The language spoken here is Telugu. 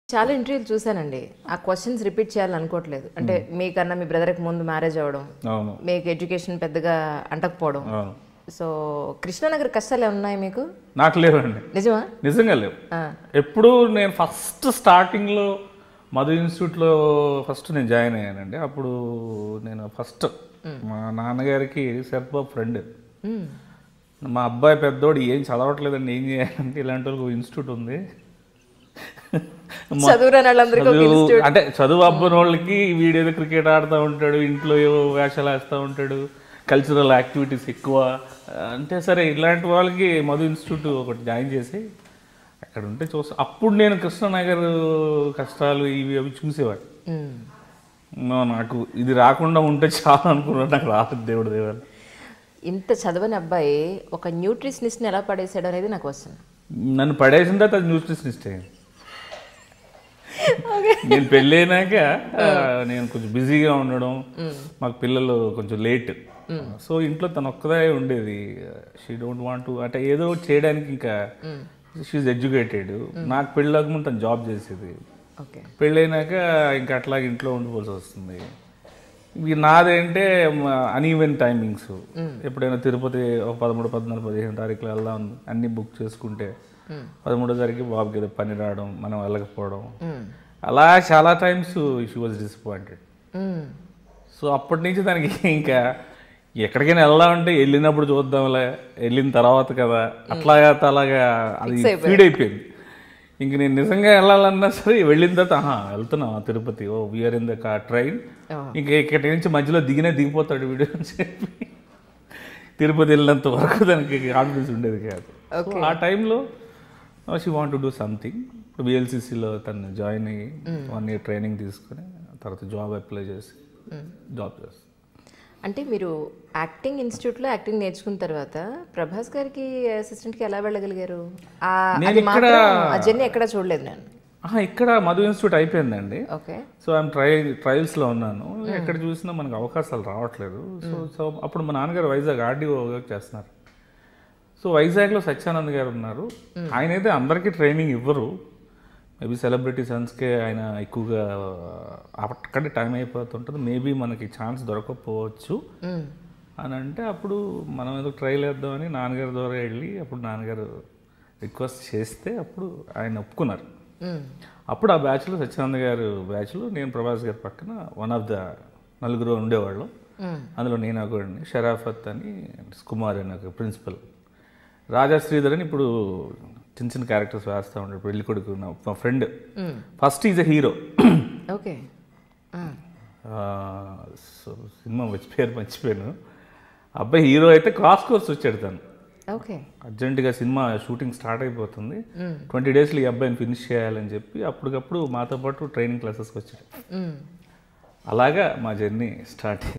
చాలా ఇంటర్వ్యూలు చూశానండి ఆ క్వశ్చన్స్ రిపీట్ చేయాలనుకోవట్లేదు అంటే మీకన్నా మీ బ్రదర్కి ముందు మ్యారేజ్ అవ్వడం అవును మీకు ఎడ్యుకేషన్ పెద్దగా అంటకపోవడం అవును సో కృష్ణానగర్ కష్టాలు ఏమైనా ఉన్నాయి మీకు నాకు లేవండి నిజమా నిజంగా లేవు ఆ, ఎప్పుడు నేను ఫస్ట్ స్టార్టింగ్లో మధు ఇన్స్టిట్యూట్లో ఫస్ట్ నేను జాయిన్ అయ్యానండి అప్పుడు నేను ఫస్ట్ మా నాన్నగారికి శరత్బాబు ఫ్రెండ్ మ్, మా అబ్బాయి పెద్దోడు ఏం చదవట్లేదండి ఏం చేయాలంటే ఇలాంటి వాళ్ళకి ఇన్స్టిట్యూట్ ఉంది మా- చదువురాని వాళ్ళందరికీ ఒక చదువు- ఇన్స్టిట్యూట్ అంటే చదువు అబ్బని వాళ్ళకి వీడేదో క్రికెట్ ఆడుతూ ఉంటాడు ఇంట్లో ఏవో వేషాలు వేస్తూ ఉంటాడు కల్చరల్ యాక్టివిటీస్ ఎక్కువ అంటే సరే ఇలాంటి వాళ్ళకి మధు ఇన్స్టిట్యూట్ ఒకటి జాయిన్ చేసి అక్కడ ఉంటే చూస్తా అప్పుడు నేను కృష్ణనగర్ కష్టాలు ఇవి అవి చూసేవాడు మ్. నా- నాకు ఇది రాకుండా ఉంటే చాలా అనుకున్నాను నాకు రాదు దేవుడు దేవాలి ఇంత చదవని అబ్బాయి ఒక న్యూట్రిషనిస్ట్ని ఎలా పడేసాడు అనేది నాకు వస్తుంది నన్ను పడేసిన తర్వాత అది న్యూట్రిషనిస్ట్ అయ్యింది నేను పెళ్ళైనాక ఆ, నేను కొంచెం బిజీగా ఉండడం మాకు పిల్లలు కొంచెం లేట్ సో ఇంట్లో తను ఒక్కదే ఉండేది షీ డోంట్ వాంట్ అంటే ఏదో ఒకటి చేయడానికి ఇంకా షీఈ్ ఎడ్యుకేటెడ్ నాకు పెళ్ళాక ముందు తను జాబ్ చేసేది ఓకే పెళ్ళైనాక ఇంకా అట్లా ఇంట్లో ఉండిపోవాల్సి వస్తుంది ఇవి నాదేంటే అన్ఈవెన్ టైమింగ్స్ ఎప్పుడైనా తిరుపతి ఒక పదమూడు పద్నాలుగు పదిహేను తారీఖులు వెళ్దాం అన్ని బుక్ చేసుకుంటే పదమూడో తారీఖు బాబుకి ఏదో పని రావడం మనం వెళ్ళకపోవడం అలా చాలా times she was disappointed so అప్పటి నుంచి దానికి ఇంకా ఎక్కడికైనా వెళ్దామంటే వెళ్ళినప్పుడు చూద్దాంలే వెళ్ళిన తర్వాత కదా అట్లాగా అలాగా అది ఫీడ్ అయిపోయింది ఇంక నేను నిజంగా వెళ్ళాలన్నా సరే వెళ్ళిన తర్వాత ఆహా వెళ్తున్నాం Tirupati oh we're in the car train ఇంక ఇక్కడి నుంచి మధ్యలో దిగినే దిగిపోతాడు వీడియో అని చెప్పి తిరుపతి వెళ్ళినంత వరకు దానికి కాన్ఫిడెన్స్ ఉండేది కాదు So, ఆ టైంలో she want to do something ఇప్పుడు బిఎల్సిసిలో తను జాయిన్ అయ్యి వన్ ఇయర్ ట్రైనింగ్ తీసుకుని తర్వాత జాబ్ అప్లై చేసి జాబ్ చేస్తాను అంటే మీరు యాక్టింగ్ ఇన్స్టిట్యూట్లో యాక్టింగ్ నేర్చుకున్న తర్వాత ప్రభాస్ గారికి అసిస్టెంట్కి ఎలా వెళ్ళగలిగారు ఆ నేను అది ఇక్కడ- మాత్రం ఆ జర్నీ ఎక్కడ చూడలేదు నేను ఆహా, ఇక్కడ మధు ఇన్స్టిట్యూట్ అయిపోయిందండి ఓకే సో ఐఎమ్ ట్రై ట్రయల్స్లో ఉన్నాను ఎక్కడ చూసినా మనకు అవకాశాలు రావట్లేదు సో సో అప్పుడు మా నాన్నగారు వైజాగ్ ఆర్డీఓ వర్క్ చేస్తున్నారు సో వైజాగ్లో సత్యానంద్ గారు ఉన్నారు ఆయన అయితే అందరికీ ట్రైనింగ్ ఇవ్వరు మేబీ సెలబ్రిటీ సన్స్కే ఆయన ఎక్కువగా అక్కడే టైం అయిపోతుంటుంది మేబీ మనకి ఛాన్స్ దొరకకపోవచ్చు అని అంటే అప్పుడు మనం ఏదో ట్రైల్ వేద్దామని నాన్నగారి ద్వారా వెళ్ళి అప్పుడు నాన్నగారు రిక్వెస్ట్ చేస్తే అప్పుడు ఆయన ఒప్పుకున్నారు అప్పుడు ఆ బ్యాచ్లో సత్యానంద గారు బ్యాచ్లో నేను ప్రభాస్ గారి పక్కన వన్ ఆఫ్ ద నలుగురు ఉండేవాళ్ళు అందులో నేను ఒకడిని షరాఫత్ అని కుమార్ అని ఒక ప్రిన్సిపల్ రాజా శ్రీధర్ అని ఇప్పుడు చిన్న చిన్న క్యారెక్టర్స్ వేస్తూ ఉంటాడు పెళ్లి కొడుకు నా మా friend first is a hero okay so cinema వచ్చి పేరు మర్చిపోయాను అబ్బాయి హీరో అయితే క్రాస్ కోర్స్ వచ్చాడు తను ఓకే అర్జెంటుగా సినిమా షూటింగ్ స్టార్ట్ అయిపోతుంది ట్వంటీ డేస్లో ఈ అబ్బాయిని ఫినిష్ చేయాలని చెప్పి అప్పటికప్పుడు మాతో పాటు ట్రైనింగ్ క్లాసెస్కి వచ్చాడు అలాగా మా జర్నీ స్టార్ట్